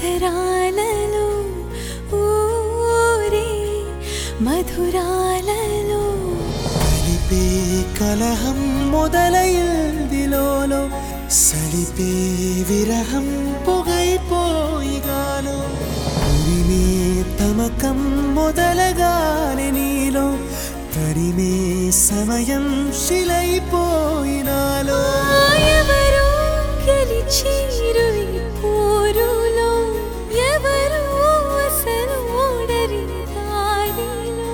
అధరాలలో ఊరే మధురాలలో కలిపే కలహం మొదలైందిలోలో సలిపే విరహం పొగైపోయిగాలో ఉరిమే తమకం మొదలగానే నీలో తరిమే సమయం శిలైపోయినాలో ఎవరు గెలిచిరు ఈ పోరులో ఎవరు అసలు ఓడరి దారిలో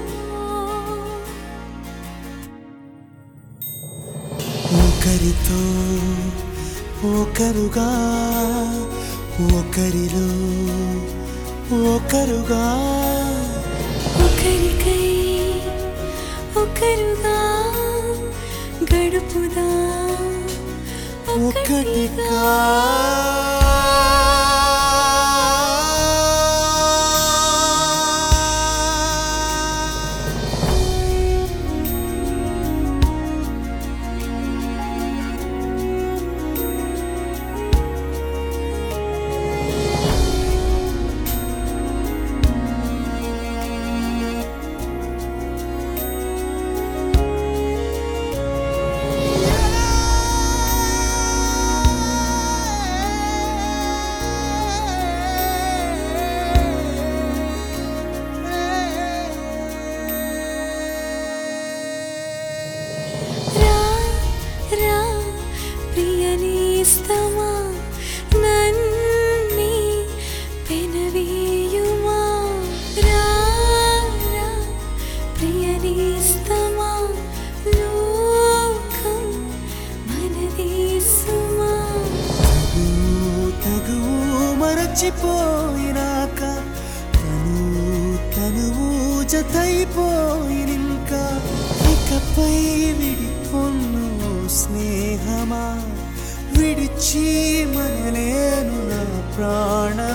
ఒకరితో ఒకరుగా ఒకరిలో ఒకరుగా ఒకరికై ఒకరుగా గడుపుదా ఒకటిగా రా రా ప్రియనేస్తమా నన్నే పెనవేయుమా రా రా ప్రియనేస్తమా లోకం మనదేసుమా తగు తగువు మరచిపోయినాక తను తనువు జతైపోయినింకా ఇకపై విడిపొన్ను స్నేహమా విడిచి మనలేను నా ప్రాణ